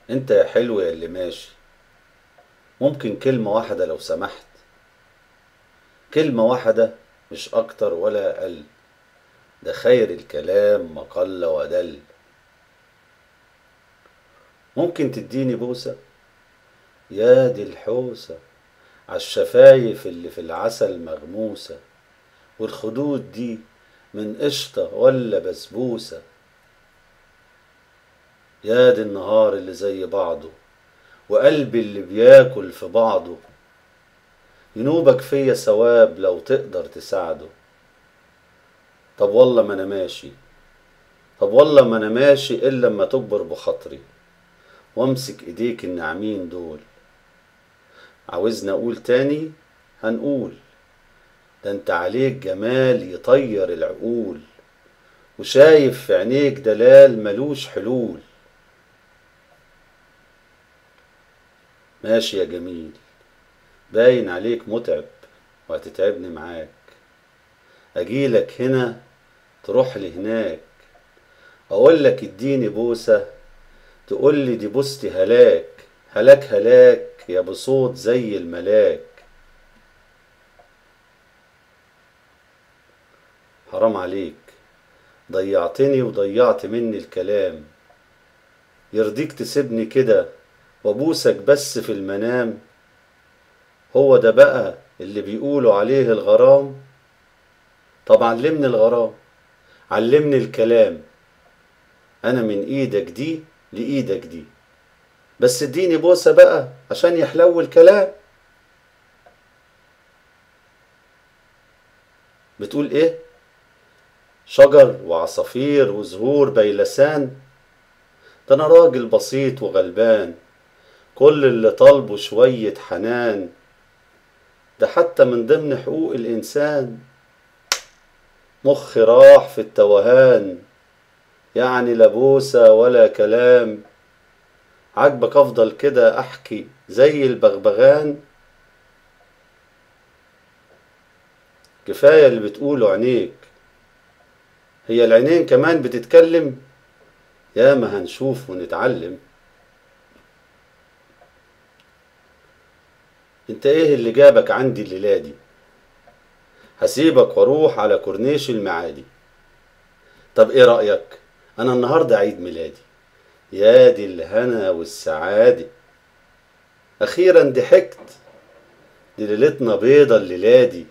انت يا حلو يا اللي ماشي ممكن كلمة واحدة لو سمحت كلمة واحدة مش أكتر ولا أقل ده خير الكلام ما قل ودل ممكن تديني بوسة يا دي الحوسة عالشفايف اللي في العسل مغموسة والخدود دي من قشطة ولا بسبوسة يا دي النهار اللي زي بعضه وقلبي اللي بياكل في بعضه ينوبك فيا ثواب لو تقدر تساعده طب والله ما انا ماشي طب والله ما انا ماشي الا لما تكبر بخاطري وامسك ايديك الناعمين دول عاوزنا اقول تاني هنقول ده انت عليك جمال يطير العقول وشايف في عينيك دلال ملوش حلول ماشي يا جميل باين عليك متعب وهتتعبني معاك اجيلك هنا تروح لي هناك اقول لك اديني بوسة تقول لي دي بوستي هلاك هلاك هلاك يا بصوت زي الملاك حرام عليك ضيعتني وضيعت مني الكلام يرضيك تسيبني كده وابوسك بس في المنام هو ده بقى اللي بيقولوا عليه الغرام طب علمني الغرام علمني الكلام انا من ايدك دي لايدك دي بس اديني بوسه بقى عشان يحلو الكلام بتقول ايه شجر وعصافير وزهور بيلسان ده انا راجل بسيط وغلبان كل اللي طالبه شوية حنان ده حتى من ضمن حقوق الإنسان مخي راح في التوهان يعني لا بوسة ولا كلام عاجبك أفضل كده أحكي زي البغبغان كفاية اللي بتقوله عينيك هي العينين كمان بتتكلم يا ما هنشوف ونتعلم انت ايه اللي جابك عندي الليلة دي هسيبك واروح على كورنيش المعادي طب ايه رأيك انا النهاردة عيد ميلادي يا دي الهنا والسعادة اخيرا ضحكت دي ليلتنا بيضة الليلة دي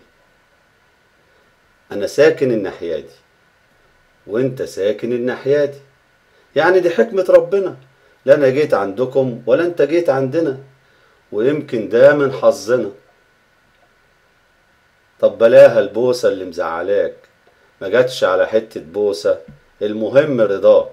انا ساكن الناحية دي وانت ساكن الناحية دي يعني دي حكمة ربنا لا انا جيت عندكم ولا انت جيت عندنا ويمكن ده من حظنا طب بلاها البوسة اللي مزعلاك ما جاتش على حتة بوسة المهم رضاك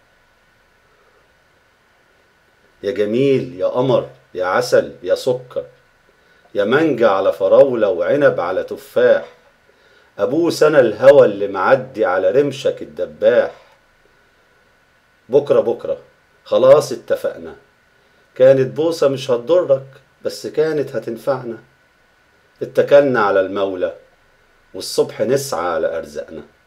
يا جميل يا قمر يا عسل يا سكر يا مانجا على فراولة وعنب على تفاح أبوس أنا الهوى اللي معدي على رمشك الدباح بكرة بكرة خلاص اتفقنا كانت بوسة مش هتضرك بس كانت هتنفعنا اتكلنا على المولى والصبح نسعى على أرزقنا